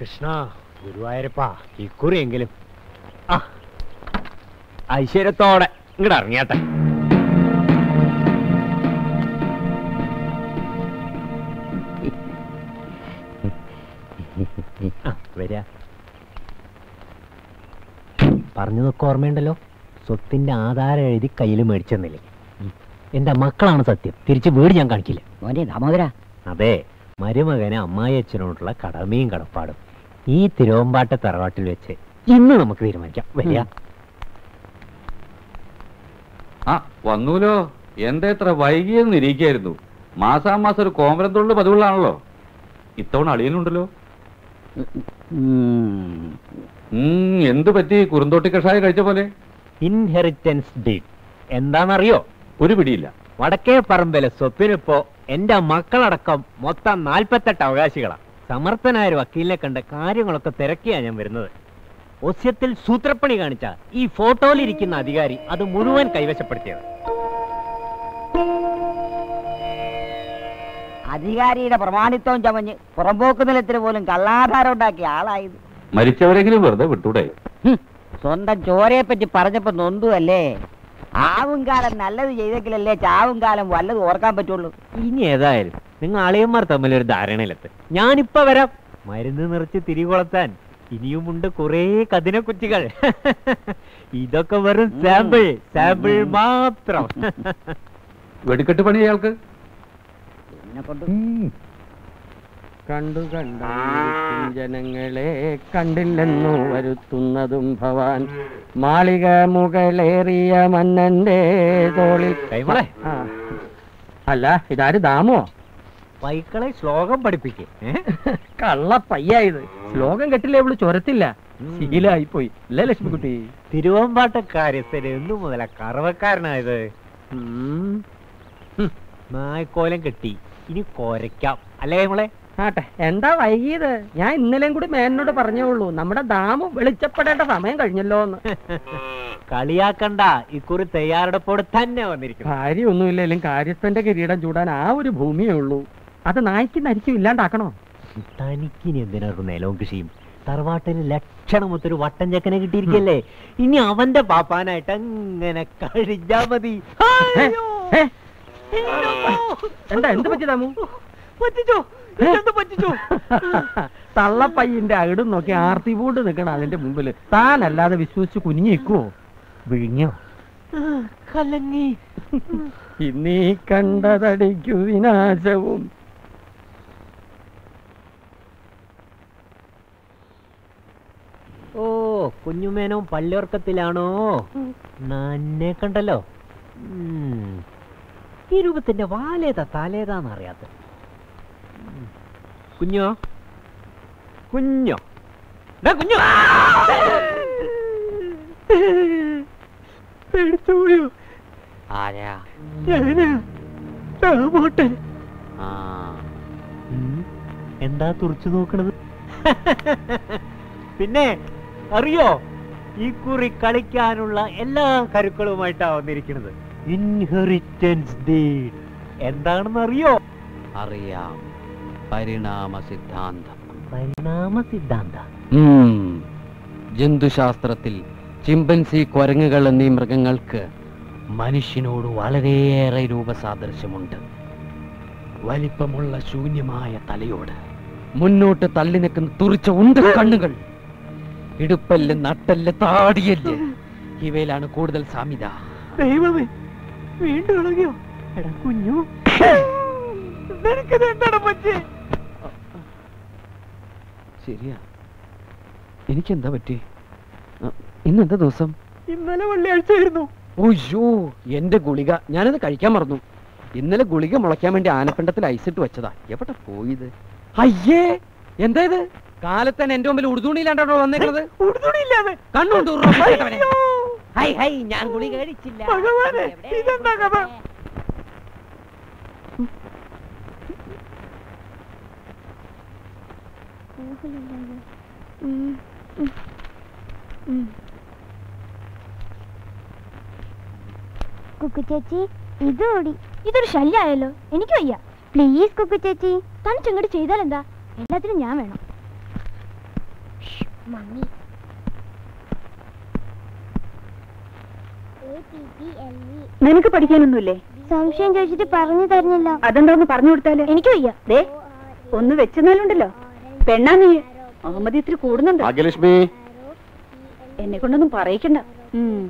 കൃഷ്ണ ഗുരുവായൂരപ്പാ ഇക്കുറിയെങ്കിലും ആ ഐശ്വര്യത്തോടെ ഇങ്ങോട്ട് ഇറങ്ങിയാട്ടെ ആ, വരിക പറഞ്ഞതൊക്കെ ഓർമ്മയുണ്ടല്ലോ സ്വത്തിന്റെ ആധാരം എഴുതി കയ്യിൽ മേടിച്ചെന്നില്ലേ എന്റെ മക്കളാണ് സത്യം തിരിച്ച് വീട് ഞാൻ കാണിക്കില്ല മോനെ ദാമോദര അതെ മരുമകന് അമ്മായി അച്ഛനോടുള്ള കടമയും കടപ്പാടും ഈ തിരുവമ്പാട്ട തറവാട്ടിൽ വെച്ച് ഇന്ന് നമുക്ക് തീരുമാനിക്കാം വരിക ആ വന്നൂലോ എന്താ ഇത്ര വൈകിയെന്ന് ഇരിക്കായിരുന്നു മാസാമാസം ഒരു കോമരം തൊഴിൽ പതിവുള്ളാണല്ലോ ഇത്തവണ അളിയനുണ്ടല്ലോ ഉം, എന്ത് പറ്റി കുറുന്തോട്ടി കഷായം കഴിച്ച പോലെ ഇൻഹെറിറ്റൻസ് ഡീഡ് എന്താണെന്നറിയോ ഒരു പിടിയില്ല വടക്കേ പറമ്പിലെ സ്വത്തിനിപ്പോ എന്റെ മക്കളടക്കം മൊത്തം നാൽപ്പത്തെട്ട് അവകാശികളാ സമർത്ഥനായ ഒരു വക്കീലിനെ കണ്ട് കാര്യങ്ങളൊക്കെ തിരക്കിയാ ഞാൻ വരുന്നത് ഒസ്യത്തിൽ സൂത്രപ്പണി കാണിച്ച ഈ ഫോട്ടോയിലിരിക്കുന്ന അധികാരി അത് മുഴുവൻ കൈവശപ്പെടുത്തിയത് അധികാരിയുടെ പ്രമാണിത്വം ചമഞ്ഞ് പുറമ്പോക്ക് നിലത്തിന് പോലും കള്ളാധാരം ഉണ്ടാക്കിയ ആളായത് മരിച്ചവരെങ്കിലും വെറുതെ വിട്ടൂടെ ഹും, സ്വന്തം ചോരയെ പറ്റി പറഞ്ഞപ്പോ നൊന്തു അല്ലേ ആവും കാലം നല്ലത് ചെയ്തെങ്കിലല്ലേ ചാവും കാലം വല്ലത് ഓർക്കാൻ പറ്റുള്ളൂ ഇനി ഏതായാലും നിങ്ങൾ അളിയന്മാർ തമ്മിൽ ഒരു ധാരണയിലെത്ത് ഞാനിപ്പോ വരാം മരുന്ന് നിറച്ച് തിരികൊളത്താൻ ഇനിയുമുണ്ട് കുറേ കതിന കുറ്റികൾ ഇതൊക്കെ വെറും സാമ്പിൾ സാമ്പിൾ മാത്രം വെടിക്കെട്ട് പണി അയാൾക്ക് എന്നെ കൊണ്ട് കണ്ടു കണ്ടിരിക്കും ജനങ്ങളെ കണ്ടില്ലെന്നു വരുത്തുന്നതും ഭവാൻ മാളിക മുകളേറിയ മന്നന്റെ തോളിൽ കൈമളെ ആ. അല്ല ഇതാര് ദാമോ പൈക്കളെ ശ്ലോകം പഠിപ്പിക്കേ കള്ള പയ്യായത് ശ്ലോകം കെട്ടില്ലേ ഇവള് ചൊരത്തില്ല ശീലായി പോയി അല്ലേ ലക്ഷ്മിക്കുട്ടി തിരുവമ്പാട്ടക്കാര്യസ്ഥന് എന്നു മുതലാ കറവക്കാരനായത് ഉം. നായ്ക്കോലം കെട്ടി ഇനി കൊരയ്ക്കാം അല്ലേ നമ്മളെ ആട്ടെ എന്താ വൈകിയത് ഞാൻ ഇന്നലെയും കൂടി മേനോട് പറഞ്ഞേ ഉള്ളൂ നമ്മുടെ ദാമു വെളിച്ചപ്പെടേണ്ട സമയം കഴിഞ്ഞല്ലോ എന്ന് കളിയാക്കണ്ട ഇക്കുറി തയ്യാറെടുപ്പോടെ തന്നെ വന്നിരിക്കുന്നു കാര്യമൊന്നുമില്ലെങ്കിലും കാര്യസ്ഥന്റെ കിരീടം ചൂടാൻ ആ ഒരു ഭൂമിയേ ഉള്ളൂ അത് നായ്ക്ക് നരിക്കും ഇല്ലാണ്ടാക്കണോ തനിക്കിനി എന്തിനൊരു നിലവും കൃഷിയും തറവാട്ടിന് ലക്ഷണമൊത്തൊരു വട്ടൻ ചെക്കനെ കിട്ടിയിരിക്കല്ലേ ഇനി അവന്റെ പാപ്പാനായിട്ട് അങ്ങനെ കഴിഞ്ഞാ മതി അയ്യോ! ഏ? അയ്യോ! എന്താ എന്ത് പറ്റി ദാമു പറ്റിച്ചോ ഇതെന്ത് പറ്റിച്ചോ തള്ളപ്പയ്യന്റെ അകിടും നോക്കി ആർത്തി പൂണ്ട് നിൽക്കണം അതിന്റെ മുമ്പില് താനല്ലാതെ വിശ്വസിച്ച് കുനിഞ്ഞു നിൽക്കുവോ വിഴിഞ്ഞോ കലങ്ങി ഇന്നീ കണ്ടതടിക്കു വിനാശവും ഓ കുഞ്ഞുമേനോൻ പള്ളിയോർക്കത്തിലാണോ നന്നെ കണ്ടല്ലോ ഉം. ഈ രൂപത്തിന്റെ വാലേതാ തലേതാന്ന് അറിയാത്ത കുഞ്ഞോ കുഞ്ഞോ ഡാ കുഞ്ഞോ പേടിച്ചുപോയോ ആരാ ഞാനാ രാമോട്ടൻ ആ ഉം. എന്താ തുറച്ചു നോക്കണത് പിന്നെ അറിയോ ഈ കുറി കളിക്കാനുള്ള എല്ലാ കരുക്കളുമായിട്ടാ വന്നിരിക്കുന്നത് ഇൻഹെറിറ്റൻസ് ഡീഡ് എന്താണെന്ന് അറിയോ അറിയാം പരിണാമ സിദ്ധാന്തം പരിണാമ സിദ്ധാന്ത ജന്തുശാസ്ത്രത്തിൽ ചിമ്പൻസി കുരങ്ങുകൾ എന്നീ മൃഗങ്ങൾക്ക് മനുഷ്യനോട് വളരെയേറെ രൂപസാദൃശ്യമുണ്ട് വലിപ്പമുള്ള ശൂന്യമായ തലയോട് മുന്നോട്ട് തള്ളി നിൽക്കുന്ന തുറിച്ച ഉണ്ട കണ്ണുകൾ ഇടുപ്പല്ല് നട്ടല്ല് താടിയല്ല് ഇവയിലാണ് കൂടുതൽ സാമ്യത ദൈവമേ വീണ്ടും ഇളകിയോ എടാ കുഞ്ഞു നിനക്കിത് എന്താണ് പറ്റി ശരിയാ എനിക്കെന്താ പറ്റി ആ, ഇന്നെന്താ ദിവസം ഇന്നലെ വെള്ളിയാഴ്ച ആയിരുന്നു ഓയ്യോ എന്റെ ഗുളിക ഞാനത് കഴിക്കാൻ മറന്നു ഇന്നലെ ഗുളിക മുളയ്ക്കാൻ വേണ്ടി ആനപ്പിണ്ടത്തിൽ ഐസിട്ട് വെച്ചതാ എവിടെ പോയത് അയ്യേ എന്താ ഇത് കാലത്തന്നെ എന്റെ മുമ്പിൽ ഉടുതുണിയിലാണ്ടോ വന്നേക്കുന്നത് ഉടുതുണിയില്ലാതെ കണ്ണുണ്ട് ഹൈ ഹൈ ഞാൻ ഗുളിക കഴിച്ചില്ല ഭഗവാനെ, ഇതെന്താ കഥ? കുക്കു ചേച്ചി ഇത് ഓടി ഇതൊരു ശല്യായല്ലോ എനിക്ക് വയ്യ പ്ലീസ് കുക്കു ചേച്ചി തനിച്ച് ഇങ്ങോട്ട് ചെയ്താൽ എന്താ എല്ലാത്തിനും ഞാൻ വേണം മമ്മി നിനക്ക് പഠിക്കാനൊന്നുമില്ലേ സംശയം ചോദിച്ചിട്ട് പറഞ്ഞു തരുന്നില്ല അതെന്താന്ന് പറഞ്ഞു കൊടുത്താല് എനിക്ക് വയ്യ ദേ ഒന്ന് വെച്ചെന്നാലുണ്ടല്ലോ പെണ്ണാ നീ അഹമ്മദ് ഇത്തിരി കൂടുന്നുണ്ട് ഭാഗ്യലക്ഷ്മി എന്നെ കൊണ്ടൊന്നും പറയിക്കണ്ട ഉം.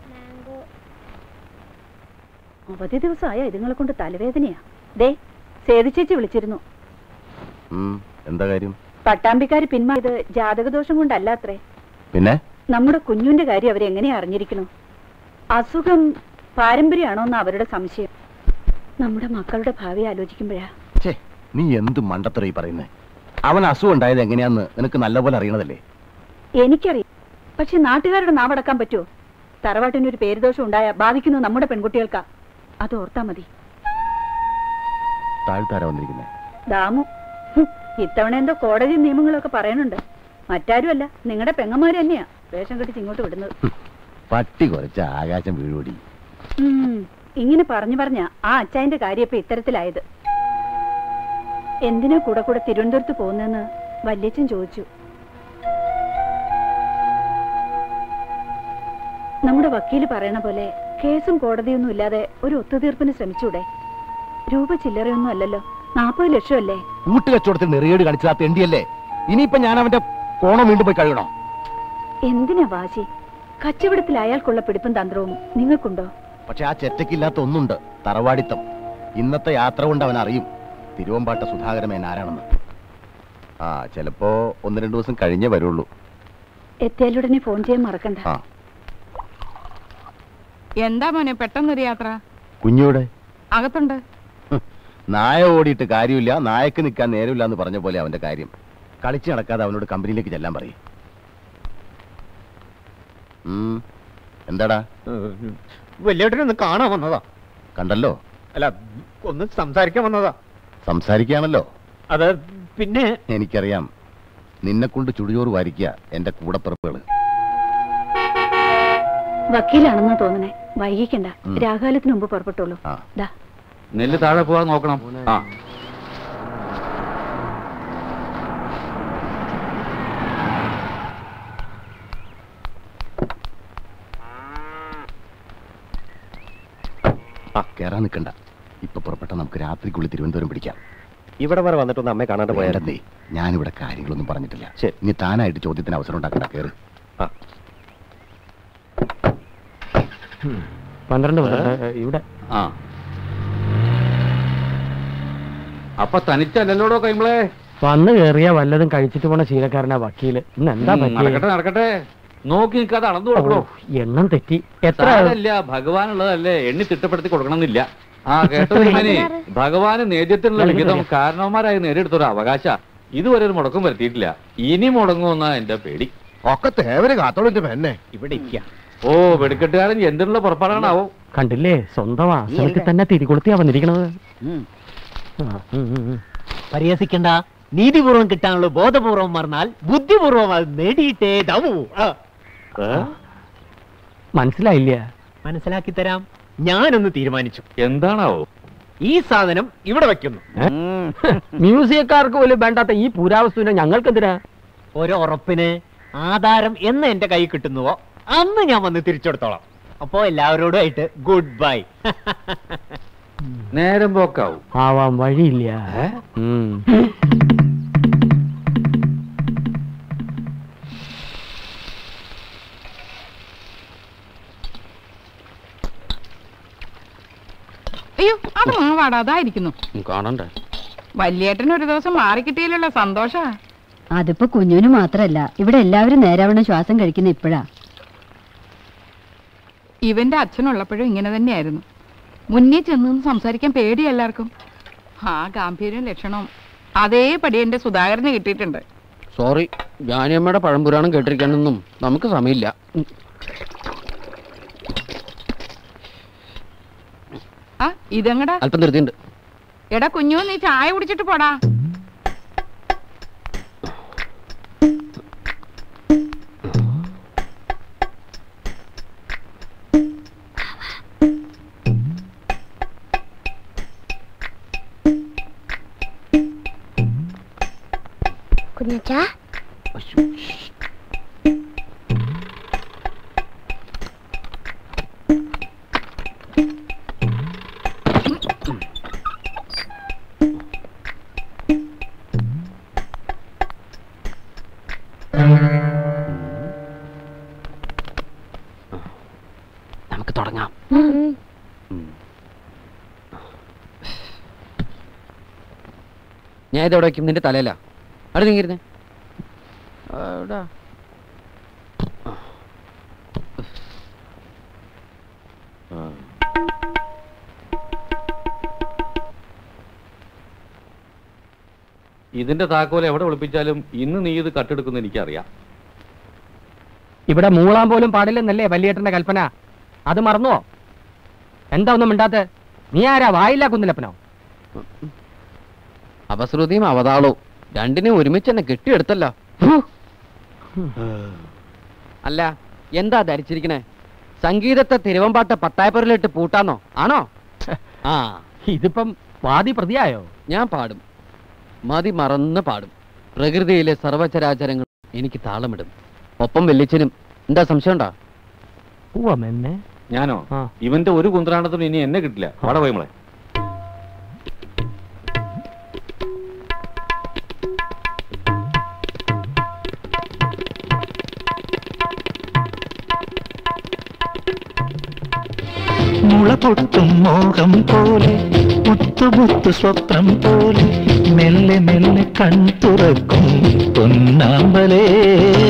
അവധി ദിവസമായ ഇതുങ്ങളെ കൊണ്ട് തലവേദനയാ ദേ സേതു ചേച്ചി വിളിച്ചിരുന്നു ഉം, എന്താ കാര്യം പട്ടാമ്പിക്കാര് പിന്മാറിയത് ജാതകദോഷം കൊണ്ടല്ലാത്രേ പിന്നെ നമ്മുടെ കുഞ്ഞുവിന്റെ കാര്യം അവരെങ്ങനെയാ അറിഞ്ഞിരിക്കണു അസുഖം പാരമ്പര്യമാണോന്ന് അവരുടെ സംശയം നമ്മുടെ മക്കളുടെ ഭാവി ആലോചിക്കുമ്പോഴാ ഛേ നീ എന്ത് മണ്ടത്തറ ഈ പറയുന്നേ അവൻ അസുഖം ഉണ്ടായത് എങ്ങനെയാന്ന് നിനക്ക് നല്ലപോലെ അറിയണതല്ലേ എനിക്കറിയാം പക്ഷെ നാട്ടുകാരുടെ നാവടക്കാൻ പറ്റുമോ തറവാട്ടിന് ഒരു പേരുദോഷം ഉണ്ടായ ബാധിക്കുന്നത് നമ്മുടെ പെൺകുട്ടികൾക്കാ അത് ഓർത്താ മതി താഴ്ത്താരാ വന്നിരിക്കുന്നേ ദാമു ഹും, ഇത്തവണ എന്തോ കോടതി നിയമങ്ങളൊക്കെ പറയുന്നുണ്ട് മറ്റാരുമല്ല നിങ്ങളുടെ പെങ്ങന്മാര് തന്നെയാ വേഷം കെട്ടിച്ച് ഇങ്ങോട്ട് വിടുന്നത് പട്ടി കുറച്ച ആകാശം വീഴുപടി ഉം, ഇങ്ങനെ പറഞ്ഞു പറഞ്ഞ ആ അച്ചായന്റെ കാര്യം ഇപ്പൊ ഇത്തരത്തിലായത് എന്തിനാ കൂടെ കൂടെ തിരുവനന്തപുരത്ത് പോകുന്നെന്ന് വല്യച്ഛൻ ചോദിച്ചു നമ്മുടെ വക്കീല് പറയണ പോലെ കേസും കോടതിയൊന്നും ഇല്ലാതെ ഒരു ഒത്തുതീർപ്പിന് ശ്രമിച്ചൂടെ രൂപ ചില്ലറയൊന്നും അല്ലല്ലോ നാപ്പത് ലക്ഷമല്ലേ കൂട്ടുകച്ചവടത്തിൽ നെറിയേട് കാണിച്ചതാ തെണ്ടിയല്ലേ ഇനിയിപ്പൊ ഞാൻ അവന്റെ കോണം വീണ്ടും പോയി കഴുകണോ എന്തിനാ വാശി കച്ചവടത്തിൽ അയാൾക്കുള്ള പിടിപ്പും തന്ത്രവും നിങ്ങൾക്കുണ്ടോ പക്ഷെ ആ ചെറ്റക്കില്ലാത്ത ഒന്നുണ്ട് തറവാടിത്തം ഇന്നത്തെ യാത്ര കൊണ്ട് അവൻ അറിയും തിരുവമ്പാട്ട സുധാകരമേൻ ആരാണെന്ന് ആ ചിലപ്പോ ഒന്ന് രണ്ടു ദിവസം കഴിഞ്ഞേ വരുള്ളൂ എത്തിയാലുടനെ ഫോൺ ചെയ്യാൻ മറക്കണ്ട ആ എന്താ മോനെ പെട്ടെന്നൊരു യാത്ര കുഞ്ഞൂടെ അകത്തുണ്ട് നായ ഓടിയിട്ട് കാര്യമില്ല നായക്ക് നിൽക്കാൻ നേരമില്ല എന്ന് പറഞ്ഞ പോലെ അവന്റെ കാര്യം കളിച്ച് നടക്കാതെ അവനോട് കമ്പനിയിലേക്ക് ചെല്ലാൻ പറയും ഉം. എന്താടാ വലിയേട്ടനൊന്ന് കാണാൻ വന്നതാ കണ്ടല്ലോ അല്ല ഒന്ന് സംസാരിക്കാൻ വന്നതാ സംസാരിക്കാണല്ലോ അത് പിന്നെ എനിക്കറിയാം നിന്നെ കൊണ്ട് ചുടിയോറ് വാരിക്കുക എന്റെ കൂടപ്പിറപ്പുകള് വക്കീലാണെന്നാ തോന്നണേ വൈകിക്കണ്ട ഉം. രാഘാലത്തിന് മുമ്പ് പുറപ്പെട്ടോളൂ ആ ദാ നെല്ല് താഴെ പോവാൻ നോക്കണം ആ ആ കേറാൻ നിൽക്കണ്ട ഇപ്പൊ പുറപ്പെട്ട നമുക്ക് രാത്രിക്കുള്ളിൽ തിരുവനന്തപുരം പിടിക്കാം ഇവിടെ വരെ വന്നിട്ടൊന്ന് അമ്മയെ കാണാണ്ട് പോയാലേ വേണ്ടേ ഞാനിവിടെ കാര്യങ്ങളൊന്നും പറഞ്ഞിട്ടില്ല ഇനി താനായിട്ട് ചോദ്യത്തിന് അവസരം ഉണ്ടാക്കണ്ട കേറ് പന്ത്രണ്ട് ഇവിടെ ആ അപ്പൊ തനിച്ചല്ലല്ലോടോ കൈമളെ വന്ന് കേറിയ വല്ലതും കഴിച്ചിട്ട് പോണ ശീലക്കാരനാ വക്കീല് ഇന്ന് എന്താ ഉം, നടക്കട്ടെ പറ്റിയത് നടക്കട്ടെ നോക്കി നിൽക്കാതെ അളന്നു കൊടുക്കണോ എണ്ണം തെറ്റി എത്ര സാരല്ല ഭഗവാനുള്ളതല്ലേ എണ്ണി തിട്ടപ്പെടുത്തി കൊടുക്കണമെന്നില്ല ആ കേട്ടോ തിരുമേനി ഭഗവാന് നേദ്യത്തിനുള്ള ലിഖിതം കാരണവന്മാരായി നേടിയെടുത്തൊരു അവകാശ ഇതുവരെ ഒരു മുടക്കം വരുത്തിയിട്ടില്ല ഇനി മുടങ്ങുമെന്നാ എന്റെ പേടി ഒക്കെ തേവര് കാത്തോളിന്റെ പെണ്ണെ ഇവിടെ ഇരിക്കാം ഓ വെടിക്കെട്ടുകാരൻ എന്തിനുള്ള പുറപ്പാടാണാവോ കണ്ടില്ലേ സ്വന്തം ആശ്രമത്തിൽ തന്നെ തിരികൊളുത്തിയാ വന്നിരിക്കണത് ഉം. ആ, ഉം, ഉം, ഉം. പരിഹസിക്കണ്ട നീതിപൂർവം കിട്ടാനുള്ള ബോധപൂർവം മറന്നാൽ ബുദ്ധിപൂർവം അത് നേടിയിട്ടേ ദമു മനസ്സിലായില്ല മനസ്സിലാക്കി തരാം ഞാനൊന്ന് തീരുമാനിച്ചു എന്താണാവോ ഈ സാധനം ഇവിടെ വെക്കുന്നു മ്യൂസിയക്കാർക്ക് പോലും വേണ്ടാത്ത ഈ പുരാവസ്തുവിനെ ഞങ്ങൾക്ക് എന്തിനാ ഒരു ഉറപ്പിന് ആധാരം എന്ന് എന്റെ കൈ കിട്ടുന്നുവോ അന്ന് ഞാൻ വന്ന് തിരിച്ചെടുത്തോളാം അപ്പോ എല്ലാവരോടുമായിട്ട് ഗുഡ് ബൈ നേരം പോക്കാവും ആവാൻ വഴിയില്ല ഉം. അയ്യോ അത് മാവാടാ അതായിരിക്കുന്നു കാണണ്ടേ വല്യേട്ടൻ ഒരു ദിവസം മാറിക്കിട്ടിയല്ലോ സന്തോഷ അതിപ്പോ കുഞ്ഞുവിന് മാത്രല്ല ഇവിടെ എല്ലാവരും നേരാവണ്ണം ശ്വാസം കഴിക്കുന്ന ഇപ്പോഴാ ഇവന്റെ അച്ഛനുള്ളപ്പോഴും ഇങ്ങനെ തന്നെയായിരുന്നു മുന്നേ ചെന്ന് നിന്ന് സംസാരിക്കാൻ പേടി എല്ലാവർക്കും ആ ഗാംഭീര്യം ലക്ഷണവും അതേപടി എന്റെ സുധാകരന് കിട്ടിയിട്ടുണ്ട് സോറി ജാനിയമ്മയുടെ പഴംപുരാണം കേട്ടിരിക്കാനൊന്നും നമുക്ക് സമയമില്ല ഉം. ആ ഇതെങ്ങടാ അല്പം ധൃതിയുണ്ട് എടാ കുഞ്ഞു നീ ചായ കുടിച്ചിട്ട് പോടാ കുഞ്ഞച്ചാ നമുക്ക് തുടങ്ങാം ഞാൻ ഇതെവിടെ വയ്ക്കും നിന്റെ തലയില അവിടെ നീങ്ങിരുന്നേ എവിടാ ഇതിന്റെ താക്കോൽ എവിടെ ഒളിപ്പിച്ചാലും ഇന്ന് നീ ഇത് കട്ടെടുക്കുന്ന എനിക്കറിയാം ഇവിടെ മൂളാൻ പോലും പാടില്ലെന്നല്ലേ വല്യേട്ടന്റെ കൽപ്പന അത് മറന്നുവോ എന്താ ഒന്നും മിണ്ടാത്ത നീ ആരാ വായില്ല കുന്നിലപ്പനോ അപശ്രുതിയും അവതാളവും രണ്ടിനെയും ഒരുമിച്ച് തന്നെ കെട്ടിയെടുത്തല്ലോ ഹൂ. അല്ല എന്താ ധരിച്ചിരിക്കണേ സംഗീതത്തെ തിരുവമ്പാട്ട പത്തായപ്പുരലിട്ട് പൂട്ടാന്നോ ആണോ ആ ഇതിപ്പം വാദി പ്രതിയായോ ഞാൻ പാടും മതി മറന്ന് പാടും പ്രകൃതിയിലെ സർവചരാചരങ്ങൾ എനിക്ക് താളമിടും ഒപ്പം വെല്ലിച്ചനും എന്താ സംശയം ഉണ്ടോ പൂവമെന്നെ ഞാനോ ആ. ഇവന്റെ ഒരു കുന്ത്രാണ്ടത്തിനും ഇനി എന്നെ കിട്ടില്ല അവിടെ പോയി മോളെ മുള പൊട്ടും മോഹം പോലെ മുത്തു മുത്തു സ്വപ്നം പോലെ മെല്ലെ മെല്ലെ കൺ തുറക്കും പൊന്നാമ്പലേ